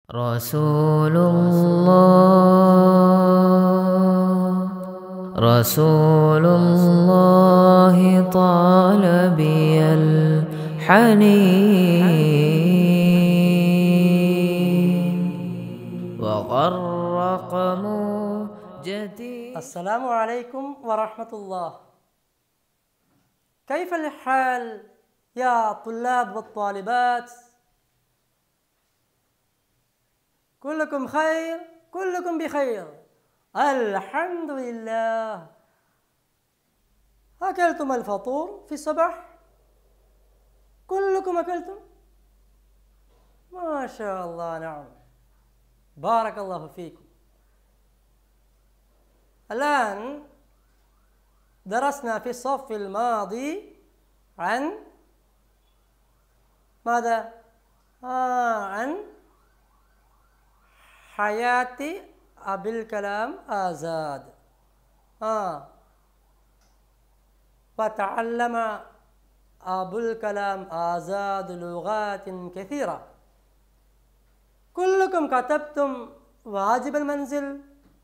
رسول الله رسول الله طال بي الحنين وغرق موجتي السلام عليكم ورحمة الله كيف الحال يا طلاب والطالبات كلكم خير كلكم بخير الحمد لله أكلتم الفطور في الصباح كلكم أكلتم ما شاء الله نعم بارك الله فيكم الآن درسنا في الصف الماضي عن ماذا؟ آه عن حياة أبي الكلام آزاد آه وتعلم أبو الكلام آزاد لغات كثيرة كلكم كتبتم واجب المنزل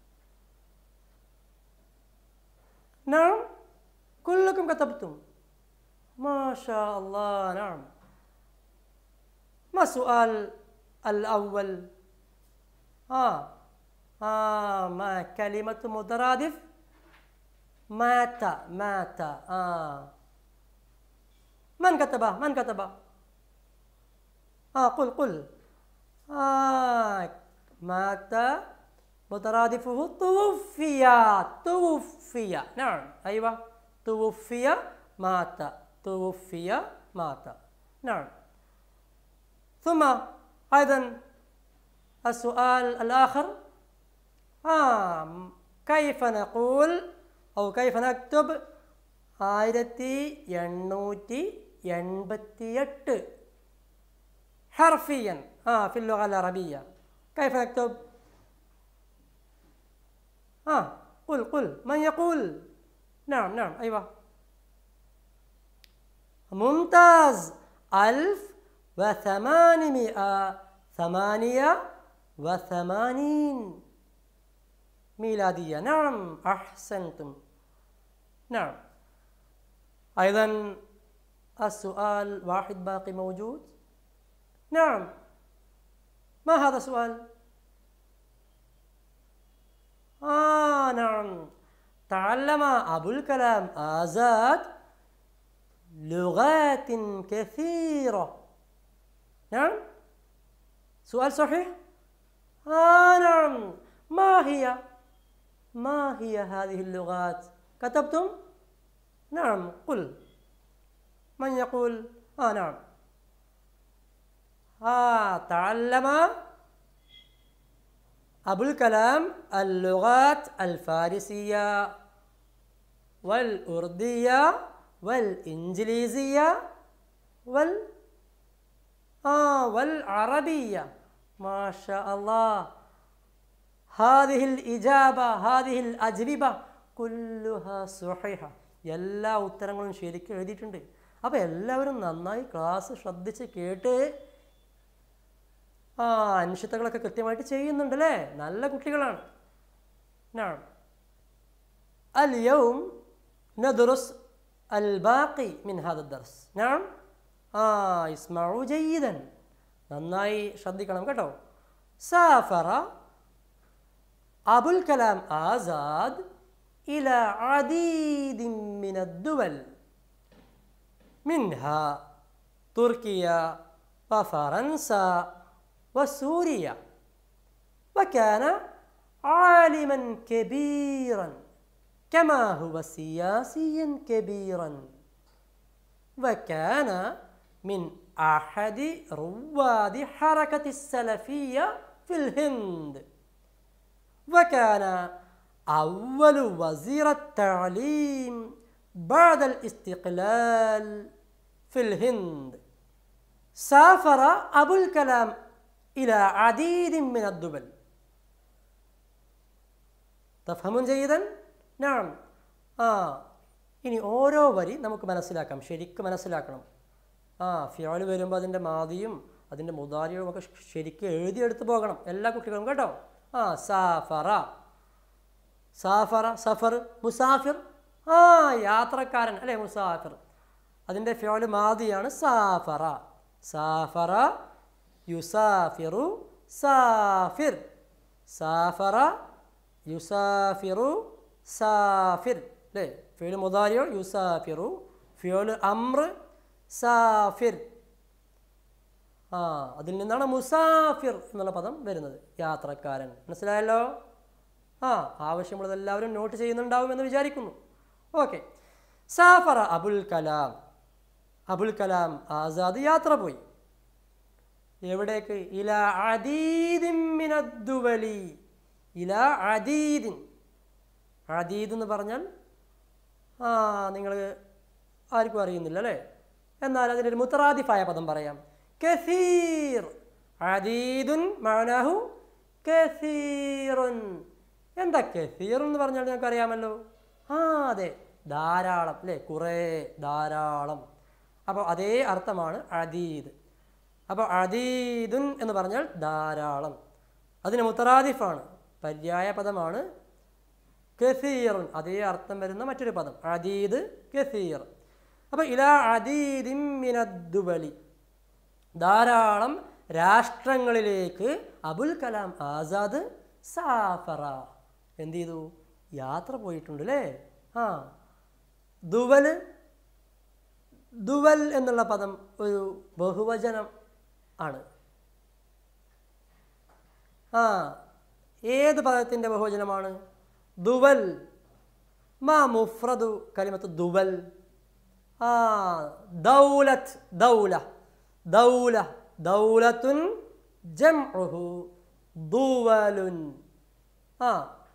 نعم كلكم كتبتم ما شاء الله نعم ما السؤال الأول آه آه ما كلمة مترادف مات مات آه من كتبه من كتبه آه قل قل آه مات مترادفه توفي توفي نعم أيوة توفي مات توفي مات نعم ثم أيضا السؤال الآخر آه كيف نقول أو كيف نكتب ആയിരത്തി എണ്ണൂറ്റി എൺപത്തി എട്ട് حرفيا آه في اللغة العربية كيف نكتب؟ آه قل قل من يقول؟ نعم نعم أيوة ممتاز ألف وثمانمائة ثمانية وثمانين ميلادية نعم أحسنتم نعم أيضا السؤال واحد باقي موجود نعم ما هذا السؤال آه نعم تعلم أبو الكلام آزاد لغات كثيرة نعم سؤال صحيح آه نعم ما هي ما هي هذه اللغات كتبتم نعم قل من يقول آه نعم آه تعلم أبو الكلام اللغات الفارسية والأردية والإنجليزية وال آه والعربية ما شاء الله هذه الإجابة هذه الأجوبة كلها صحيحة എല്ലാ ഉത്തരങ്ങളും ശരിക്കും എഴുതിയിട്ടുണ്ട് അപ്പോൾ എല്ലാവരും നന്നായി ക്ലാസ് ശ്രദ്ധിച്ച് കേട്ട് ആ അനിശ്ചിതകളൊക്കെ കൃത്യമായിട്ട് ചെയ്യുന്നുണ്ട് അല്ലേ നല്ല കുട്ടികളാണ് نعم اليوم ندرس الباقي من هذا الدرس نعم آه اسمعوا جيدا നന്നായി ശ്രദ്ധിക്കണം കേട്ടോ സാഫറ അബുൽ കലാം ആസാദ് إلى عديد من الدول منها تركيا وفرنسا وسوريا وكان عالما كبيرا كما هو سياسيا كبيرا وكان من أحد رواد حركة السلفية في الهند وكان أول وزير التعليم بعد الاستقلال في الهند سافر أبو الكلام إلى عديد من الدول تفهمون جيدا؟ نعم ആ ഇനി ഓരോ വരി നമുക്ക് മനസ്സിലാക്കാം ശരിക്കും മനസ്സിലാക്കണം ആ ഫിയോൾ വരുമ്പോൾ അതിൻ്റെ മാതിയും അതിൻ്റെ മുതാരിയൊക്കെ ശരിക്കും എഴുതിയെടുത്ത് പോകണം എല്ലാ കുട്ടികളും കേട്ടോ ആ സാഫറ സാഫറ സഫർ മുസാഫിർ ആ യാത്രക്കാരൻ അല്ലേ മുസാഫിർ അതിൻ്റെ ഫ്യോല് മാതിയാണ് സാഫറ സാഫറ യുസാഫിറു സാഫിർ സാഫറ യുസാഫിറു സാഫിർ അല്ലേ ഫ്യോല് മുതാരിയോ യുസാഫിറു ഫ്യോല് അമ്ര സാഫിർ ആ അതിൽ നിന്നാണ് മുസാഫിർ എന്നുള്ള പദം വരുന്നത് യാത്രക്കാരൻ മനസ്സിലായല്ലോ ആ ആവശ്യമുള്ളത് എല്ലാവരും നോട്ട് ചെയ്യുന്നുണ്ടാവും എന്ന് വിചാരിക്കുന്നു ഓക്കെ സാഫറ അബുൽ കലാം അബുൽ കലാം ആസാദ് യാത്ര പോയി എവിടേക്ക് ഇല അദീദിൻ മിനദ്ദുവലി ഇല അദീദിൻ അദീദ് എന്ന് പറഞ്ഞാൽ ആ നിങ്ങൾ ആർക്കും അറിയുന്നില്ല അല്ലേ എന്നാൽ അതിനൊരു മുത്തറാദിഫായ പദം പറയാം കസീർ അദീദുൻ മാനാഹു കസീറുൻ എന്താ കസീർ എന്ന് പറഞ്ഞാൽ നിങ്ങൾക്ക് അറിയാമല്ലോ ആ അതെ ധാരാളം അല്ലേ കുറേ ധാരാളം അപ്പോൾ അതേ അർത്ഥമാണ് അദീദ് അപ്പോൾ അദീദുൻ എന്ന് പറഞ്ഞാൽ ധാരാളം അതിന് മുത്തറാദിഫാണ് പര്യായ പദമാണ് കസീറുൻ അതേ അർത്ഥം വരുന്ന മറ്റൊരു പദം അദീദ് കസീർ അപ്പോൾ ഇലാ അദീദിൻ മിനദ്ദുബലി ധാരാളം രാഷ്ട്രങ്ങളിലേക്ക് അബുൽ കലാം ആസാദ് സാഫറ എന്ത് ചെയ്തു യാത്ര പോയിട്ടുണ്ട് അല്ലേ ആ ദുവൽ ദുവൽ എന്നുള്ള പദം ഒരു ബഹുവചനം ആണ് ആ ഏത് പദത്തിൻ്റെ ബഹുവചനമാണ് ദുവൽ മാ മുഫ്രദു കലിമത്ത് ദുവൽ ആ ദൗലത്ത് ദൗല ദൗല ദൗലത്തുൻ ജംഉഹു ദുവലുൻ ആ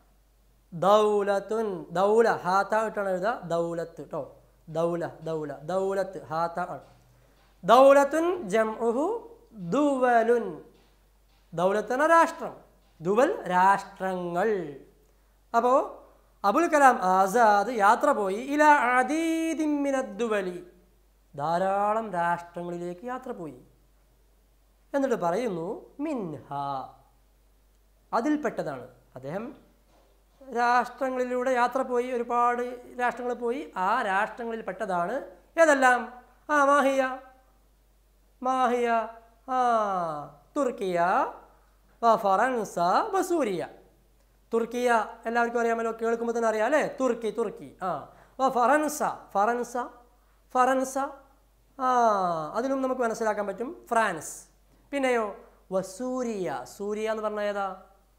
ദൗലത്തുൻ ദൗല ഹാത്ത ഇട്ടാണ് എഴുതുക ദൗലത്ത് കേട്ടോ ദൗല ദൗല ദൗലത്ത് ഹാത്ത ആണ് ദൗലത്തുൻ ജംഉഹു ദുവലുൻ ദൗലത്ത് എന്ന രാഷ്ട്രം ദുവൽ രാഷ്ട്രങ്ങൾ അപ്പോൾ അബുൽ കലാം ആസാദ് യാത്ര പോയി ഇല അദീദിമിനദ്ദുവലി ധാരാളം രാഷ്ട്രങ്ങളിലേക്ക് യാത്ര പോയി എന്നിട്ട് പറയുന്നു മിൻഹ അതിൽപ്പെട്ടതാണ് അദ്ദേഹം രാഷ്ട്രങ്ങളിലൂടെ യാത്ര പോയി ഒരുപാട് രാഷ്ട്രങ്ങൾ പോയി ആ രാഷ്ട്രങ്ങളിൽ പെട്ടതാണ് ഏതെല്ലാം ആ മാഹിയ മാഹിയ ആ തുർക്കിയ വ ഫറൻസ വ സൂരിയ തുർക്കിയ എല്ലാവർക്കും അറിയാമല്ലോ കേൾക്കുമ്പോൾ തന്നെ അറിയാം അല്ലേ തുർക്കി തുർക്കി ആ വ ഫറൻസ ഫറൻസ ഫറൻസ ആ അതിലും നമുക്ക് മനസ്സിലാക്കാൻ പറ്റും ഫ്രാൻസ് പിന്നെയോ വ സൂരിയ സൂരിയ എന്ന് പറഞ്ഞാൽ ഏതാ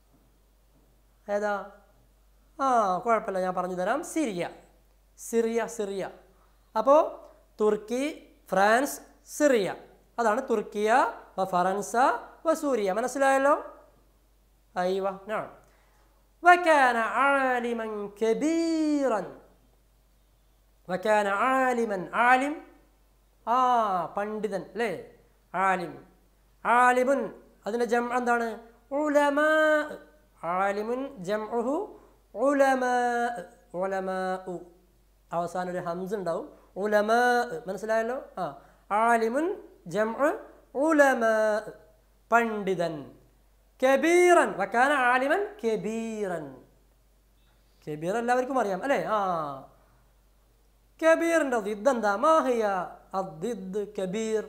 ഏതാ ആ കുഴപ്പമില്ല ഞാൻ പറഞ്ഞു തരാം സിറിയ സിറിയ സിറിയ അപ്പോൾ തുർക്കി ഫ്രാൻസ് സിറിയ അതാണ് തുർക്കിയ വ ഫറൻസ വ സൂരിയ മനസ്സിലായല്ലോ അയ്വ ഞാൻ وكان عالما كبيرا وكان عالما عالم ആ പണ്ഡിതൻ അല്ലേ ആലിം ആലിമുൻ അതിൻ്റെ ജം എന്താണ് ഉലമ ആലിമുൻ ജംഉഹു ഉലമ ഉലമ അവസാനം ഒരു ഹംസ് ഉണ്ടാവും ഉലമ മനസ്സിലായല്ലോ ആ ആലിമുൻ ജംഉ ഉലമ പണ്ഡിതൻ കബീറൻ വക്കാന ആലിമൻ കബീറൻ കബീർ എല്ലാവർക്കും അറിയാം അല്ലേ ആ കബീറിൻ്റെ ദിദ്ദെന്താ മാഹിയ അദ്ദിദ് കബീർ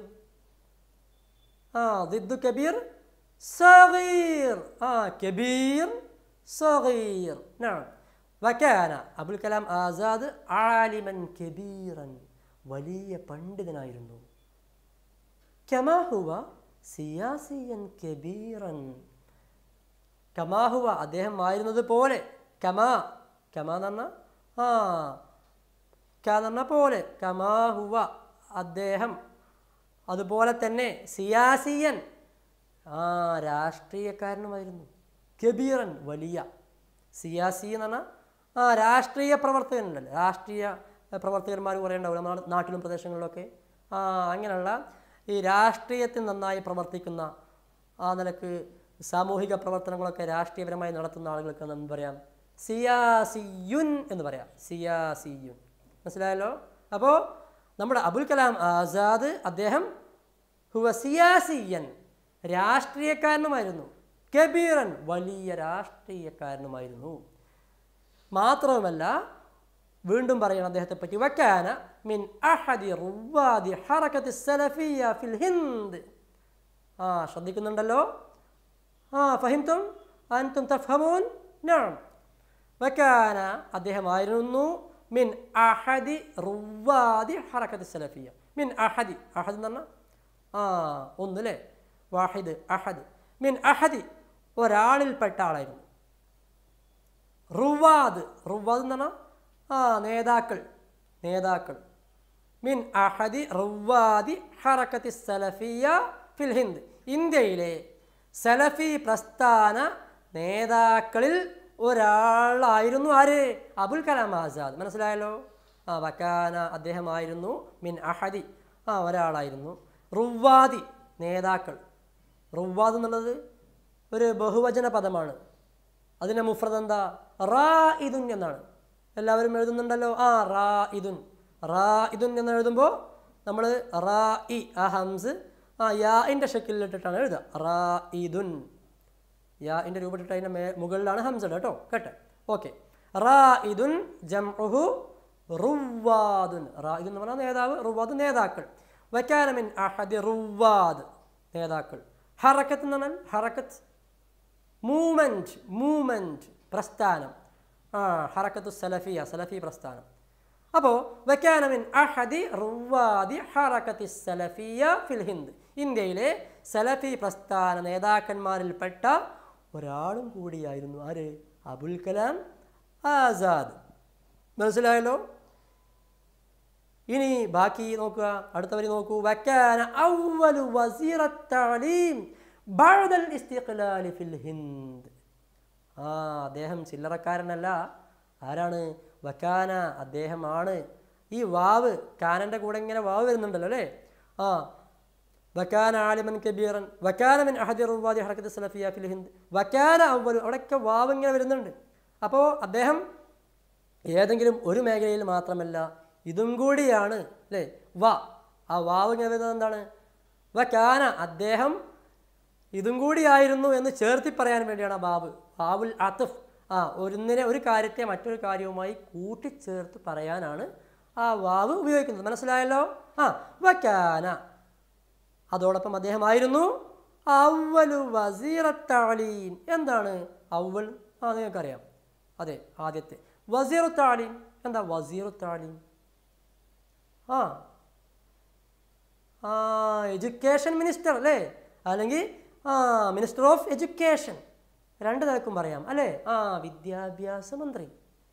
ആ ദിദ്ദു കബീർ സഗീർ ആ കബീർ സഗീർ നعم വക്കാന അബുൽ കലാം ആസാദ് ആലിമൻ കബീറൻ വലിയ പണ്ഡിതനായിരുന്നു കമാഹുവ സിയാസിയൻ കബീറൻ കമാഹുവ അദ്ദേഹം ആയിരുന്നത് പോലെ കമാ കമാ എന്ന് പറഞ്ഞാൽ ആ ക എന്ന് പറഞ്ഞാൽ പോലെ കമാഹുവ അദ്ദേഹം അതുപോലെ തന്നെ സിയാസിയൻ ആ രാഷ്ട്രീയക്കാരനുമായിരുന്നു കബീറൻ വലിയ സിയാസി എന്ന് പറഞ്ഞാൽ ആ രാഷ്ട്രീയ പ്രവർത്തകനുണ്ടല്ലോ രാഷ്ട്രീയ പ്രവർത്തകന്മാർ കുറേ ഉണ്ടാവില്ല നമ്മുടെ നാട്ടിലും പ്രദേശങ്ങളിലൊക്കെ ആ അങ്ങനെയുള്ള ഈ രാഷ്ട്രീയത്തിൽ നന്നായി പ്രവർത്തിക്കുന്ന ആ നിലക്ക് സാമൂഹിക പ്രവർത്തനങ്ങളൊക്കെ രാഷ്ട്രീയപരമായി നടത്തുന്ന ആളുകൾക്ക് എന്ത് പറയാം സിയാസിയുൻ എന്ന് പറയാം സിയാസിയുൻ മനസ്സിലായല്ലോ അപ്പോൾ നമ്മുടെ അബുൽ കലാം ആസാദ് അദ്ദേഹം ഹുവ സിയാസിയൻ രാഷ്ട്രീയക്കാരനുമായിരുന്നു കബീറൻ വലിയ രാഷ്ട്രീയക്കാരനുമായിരുന്നു മാത്രവുമല്ല വീണ്ടും പറയണം അദ്ദേഹത്തെ പറ്റി വക്കാന മിൻ അഹദി റുവാദി ഹറക്കത്തി സലഫിയ ഫിൽ ഹിന്ദ് ആ ശ്രദ്ധിക്കുന്നുണ്ടല്ലോ ആ ഫഹിംതും അൻതും തഫ്ഹമൂൻ നാം വക്കാന അദ്ദേഹമായിരുന്നു മിൻ അഹദി റുവാദി ഹറക്കത്തി സലഫിയ മിൻ അഹദി അഹദ് എന്ന് പറഞ്ഞാൽ ആ ഒന്ന് അല്ലേ വാഹിദ് അഹദ് മിൻ അഹദി ഒരാളിൽപ്പെട്ട ആളായിരുന്നു റുവാദ് റുവാദ് എന്ന് പറഞ്ഞാൽ ആ നേതാക്കൾ നേതാക്കൾ മിൻ അഹദി റുവാദി ഹറക്കത്തി സലഫിയ ഫിൽ ഹിന്ദ് ഇന്ത്യയിലെ സലഫി പ്രസ്ഥാന നേതാക്കളിൽ ഒരാളായിരുന്നു ആര് അബുൽ കലാം ആസാദ് മനസ്സിലായല്ലോ ആ വക്കാന അദ്ദേഹമായിരുന്നു മിൻ അഹദി ആ ഒരാളായിരുന്നു റുവാദി നേതാക്കൾ റുവാദ് എന്നുള്ളത് ഒരു ബഹുവചന പദമാണ് അതിൻ്റെ മുഫ്രദ് എന്താ റാ ഇതുൻ എന്നാണ് എല്ലാവരും എഴുതുന്നുണ്ടല്ലോ ആ റാ ഇതുൻ റാ ഇതുൻ എന്ന് എഴുതുമ്പോൾ നമ്മൾ റാ ഇ ആ ഹംസ് ആ യാഇൻ്റെ ഷക്കിലിട്ടിട്ടാണ് എഴുതുക റാ ഇതുൻ യാഇൻ്റെ രൂപത്തിട്ട് അതിൻ്റെ മേ മുകളിലാണ് ഹംസ് ഇടുക കേട്ടോ കേട്ടെ ഓക്കെ റാ ഇതുൻ ജംഉഹു റുവാദുൻ റാ ഇതുൻ എന്ന് പറഞ്ഞാൽ നേതാവ് റുവാദ് നേതാക്കൾ വക്കാനമിൻ അഹദി റുവാദ് നേതാക്കൾ ഹറക്കത്ത് എന്ന് പറഞ്ഞാൽ ഹറക്കത്ത് മൂവ്മെൻറ്റ് മൂവ്മെൻറ്റ് പ്രസ്ഥാനം ആ ഹറക്കത്തു സലഫിയ സലഫി പ്രസ്ഥാനം അപ്പോൾ വക്കാനമിൻ അഹദി റുവാദി ഹറക്കത്തി സലഫിയ ഫിൽ ഹിന്ദ് ഇന്ത്യയിലെ സലഫി പ്രസ്ഥാന നേതാക്കന്മാരിൽപ്പെട്ട ഒരാളും കൂടിയായിരുന്നു ആര് അബുൽ കലാം ആസാദ് മനസ്സിലായല്ലോ ഇനി ബാക്കി നോക്കുക അടുത്ത വരി നോക്കൂ വക്കാന അവലു വസീറ തഅലീം ബഅദൽ ഇസ്തിഖ്ലാലി ഫിൽ ഹിന്ദ് ആ അദ്ദേഹം ചില്ലറക്കാരനല്ല ആരാണ് വക്കാന അദ്ദേഹമാണ് ഈ വാവ് കാനൻ്റെ കൂടെ ഇങ്ങനെ വാവ് വരുന്നുണ്ടല്ലോ അല്ലേ ആ വക്കാന ആലിമൻ കബീറൻ വക്കാന മിൻ അഹദി റുവാദി ഹറക്കത്ത് സലഫിയ ഫിൽ ഹിന്ദ് വക്കാന അവലു അവിടെയൊക്കെ വാവ് ഇങ്ങനെ വരുന്നുണ്ട് അപ്പോൾ അദ്ദേഹം ഏതെങ്കിലും ഒരു മേഖലയിൽ മാത്രമല്ല ഇതും കൂടിയാണ് അല്ലേ വ ആ വാവ് ഇങ്ങനെ വരുന്നത് എന്താണ് വ കാന അദ്ദേഹം ഇതും കൂടിയായിരുന്നു എന്ന് ചേർത്തി പറയാൻ വേണ്ടിയാണ് ആ ബാബ് ബാബുൽ അത്തഫ് ആ ഒന്നിനെ ഒരു കാര്യത്തെ മറ്റൊരു കാര്യവുമായി കൂട്ടിച്ചേർത്ത് പറയാനാണ് ആ വാവ് ഉപയോഗിക്കുന്നത് മനസ്സിലായല്ലോ ആ വക്കാന അതോടൊപ്പം അദ്ദേഹമായിരുന്നു അവലു വസീറത്താലീം എന്താണ് അവൽ ആ നിങ്ങൾക്കറിയാം അതെ ആദ്യത്തെ വസീറുത്താലീം എന്താ വസീറുത്താലീം ആ ആ എഡ്യൂക്കേഷൻ മിനിസ്റ്റർ അല്ലേ അല്ലെങ്കിൽ ആ മിനിസ്റ്റർ ഓഫ് എഡ്യൂക്കേഷൻ രണ്ട് നിലക്കും പറയാം അല്ലേ ആ വിദ്യാഭ്യാസ മന്ത്രി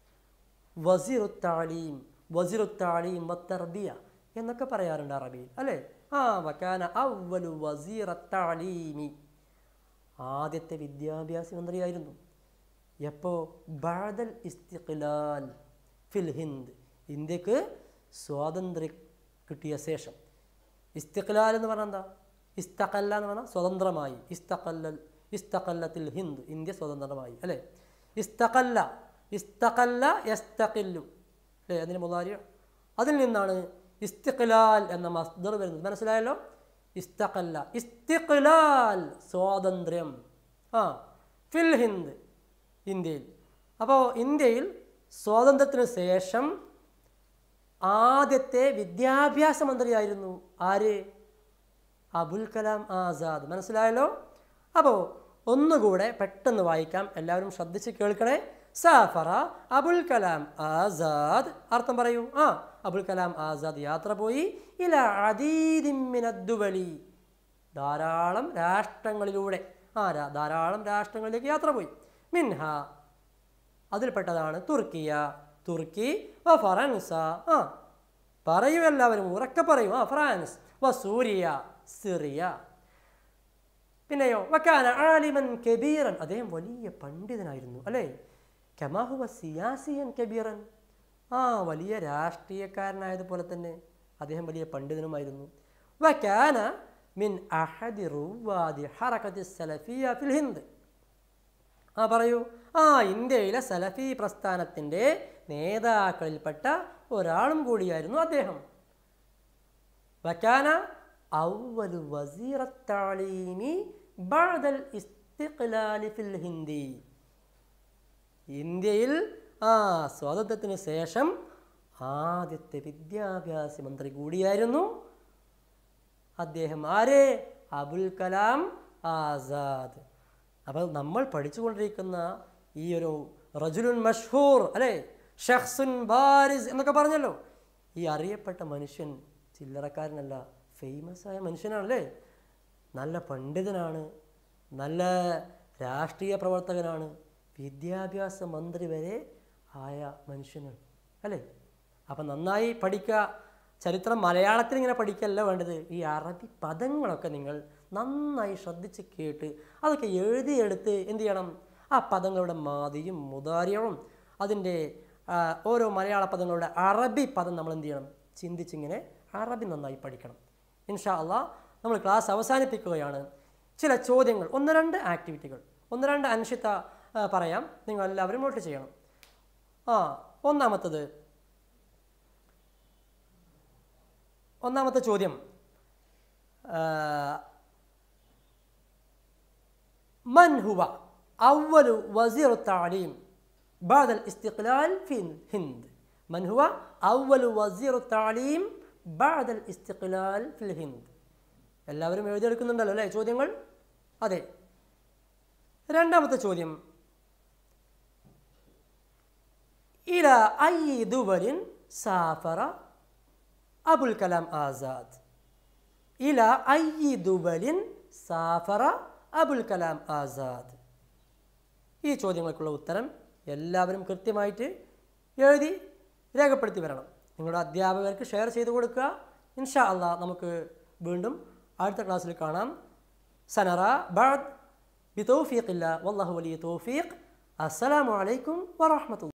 വസീറുത്താലീം വസീറുത്താലീം വത്തർബിയ എന്നൊക്കെ പറയാറുണ്ട് അറബിയിൽ അല്ലേ ആ വക്കാന അവലു വസീറത്താലീമി ആദ്യത്തെ വിദ്യാഭ്യാസ മന്ത്രിയായിരുന്നു എപ്പോ ബാദൽ ഇസ്തിഖ്ലാൽ ഫിൽ ഹിന്ദ് ഇന്ത്യക്ക് സ്വാതന്ത്ര്യം കിട്ടിയ ശേഷം ഇസ്തിഖ്ലാൽ എന്ന് പറഞ്ഞാൽ എന്താ ഇസ്തഖല്ല എന്ന് പറഞ്ഞാൽ സ്വതന്ത്രമായി ഇസ്തഖല്ലൽ ഇസ്തഖല്ലത്തിൽ ഹിന്ദ് ഇന്ത്യ സ്വതന്ത്രമായി അല്ലേ ഇസ്തഖല്ല ഇസ്തഖല്ല യസ്തഖില്ലു അല്ലേ അതിന് മുതാരി അതിൽ നിന്നാണ് ഇസ്തിഖ്ലാൽ എന്ന മസ്ദർ വരുന്നത് മനസ്സിലായല്ലോ ഇസ്തഖല്ല ഇസ്തിഖ്ലാൽ സ്വാതന്ത്ര്യം ആ ഫിൽ ഹിന്ദ് ഇന്ത്യയിൽ അപ്പോൾ ഇന്ത്യയിൽ സ്വാതന്ത്ര്യത്തിന് ശേഷം ആദ്യത്തെ വിദ്യാഭ്യാസ മന്ത്രിയായിരുന്നു ആര് അബുൽ കലാം ആസാദ് മനസ്സിലായല്ലോ അപ്പോൾ ഒന്നുകൂടെ പെട്ടെന്ന് വായിക്കാം എല്ലാവരും ശ്രദ്ധിച്ച് കേൾക്കണേ സാഫറ അബുൽ കലാം ആസാദ് അർത്ഥം പറയൂ ആ അബുൽ കലാം ആസാദ് യാത്ര പോയി ഇല അദീദിമിനദ്ദുവലി ധാരാളം രാഷ്ട്രങ്ങളിലൂടെ ആ രാ- ധാരാളം രാഷ്ട്രങ്ങളിലേക്ക് യാത്ര പോയി മിൻഹ അതിൽപ്പെട്ടതാണ് തുർക്കിയ തുർക്കി വ ഫറൻസ ആ പറയൂ എല്ലാവരും ഉറക്കെ പറയൂ ആ ഫ്രാൻസ് വ സൂരിയ സിറിയ പിന്നെയോ വക്കാന ആലിമൻ കബീറൻ അദ്ദേഹം വലിയ പണ്ഡിതനായിരുന്നു അല്ലേ കമാഹുവ സിയാസിയൻ കബീറൻ ആ വലിയ രാഷ്ട്രീയക്കാരനായതുപോലെ തന്നെ അദ്ദേഹം വലിയ പണ്ഡിതനുമായിരുന്നു വക്കാന മിൻ അഹദി റുവാദി ഹറക്കത്തി സലഫിയ ഫിൽ ഹിന്ദ് ആ പറയൂ ആ ഇന്ത്യയിലെ സലഫി പ്രസ്ഥാനത്തിൻ്റെ നേതാക്കളിൽപ്പെട്ട ഒരാളും കൂടിയായിരുന്നു അദ്ദേഹം വക്കാന ഔവലു വസീറത്താളീമി ബഅദൽ ഇസ്തിഖ്ലാലി ഫിൽ ഹിന്ദി ഇന്ത്യയിൽ ആ സ്വാതന്ത്ര്യത്തിന് ശേഷം ആദ്യത്തെ വിദ്യാഭ്യാസ മന്ത്രി കൂടിയായിരുന്നു അദ്ദേഹം ആര് അബുൽ കലാം ആസാദ് അപ്പോൾ നമ്മൾ പഠിച്ചുകൊണ്ടിരിക്കുന്ന ഈ ഒരു റജുലുൻ മഷ്ഹൂർ അല്ലേ ഷഖ്സുൻ ബാരിസ് എന്നൊക്കെ പറഞ്ഞല്ലോ ഈ അറിയപ്പെട്ട മനുഷ്യൻ ചില്ലറക്കാരനല്ല ഫേമസ് ആയ മനുഷ്യനാണല്ലേ നല്ല പണ്ഡിതനാണ് നല്ല രാഷ്ട്രീയ പ്രവർത്തകനാണ് വിദ്യാഭ്യാസ മന്ത്രി വരെ ആയ മനുഷ്യനാണ് അല്ലേ അപ്പം നന്നായി പഠിക്കുക ചരിത്രം മലയാളത്തിൽ ഇങ്ങനെ പഠിക്കല്ല വേണ്ടത് ഈ അറബി പദങ്ങളൊക്കെ നിങ്ങൾ നന്നായി ശ്രദ്ധിച്ച് കേട്ട് അതൊക്കെ എഴുതിയെടുത്ത് എന്ത് ചെയ്യണം ആ പദങ്ങളുടെ മാതിയും മുതാരിയവും അതിൻ്റെ ആ, ഓരോ മലയാള പദങ്ങളുടെ അറബി പദം നമ്മൾ എന്ത് ചെയ്യണം ചിന്തിച്ചിങ്ങനെ അറബി നന്നായി പഠിക്കണം ഇൻഷാ അള്ളാ നമ്മൾ ക്ലാസ് അവസാനിപ്പിക്കുകയാണ് ചില ചോദ്യങ്ങൾ ഒന്ന് രണ്ട് ആക്ടിവിറ്റികൾ ഒന്ന് രണ്ട് അൻഷിത്ത ആ, പറയാം നിങ്ങൾ എല്ലാവരും നോട്ട് ചെയ്യണം ആ ഒന്നാമത്തത് ഒന്നാമത്തെ ചോദ്യം ആ, من هو أول وزير التعليم بعد الاستقلال في الهند من هو أول وزير التعليم بعد الاستقلال في الهند എല്ലാവരും എഴുതിയെടുക്കുന്നുണ്ടല്ലോ അല്ലേ ചോദ്യങ്ങൾ അതെ രണ്ടാമത്തെ ചോദ്യം ഇല ഐ ദുവലിൻ സാഫറ അബുൽ കലാം ആസാദ് ഇല ഐ ദുബലിൻ സാഫറ അബുൽ കലാം ആസാദ് ഈ ചോദ്യങ്ങൾക്കുള്ള ഉത്തരം എല്ലാവരും കൃത്യമായിട്ട് എഴുതി രേഖപ്പെടുത്തി വരണം നിങ്ങളുടെ അധ്യാപകർക്ക് ഷെയർ ചെയ്ത് കൊടുക്കുക ഇൻഷാ അള്ളാ നമുക്ക് വീണ്ടും അടുത്ത ക്ലാസ്സിൽ കാണാം സനറ ബഅദ് ബിതൗഫീഖില്ല വല്ലാഹു വലിയ തൗഫീഖ് അസ്സലാമു അലൈക്കും വറഹ്മത്തുള്ളാഹി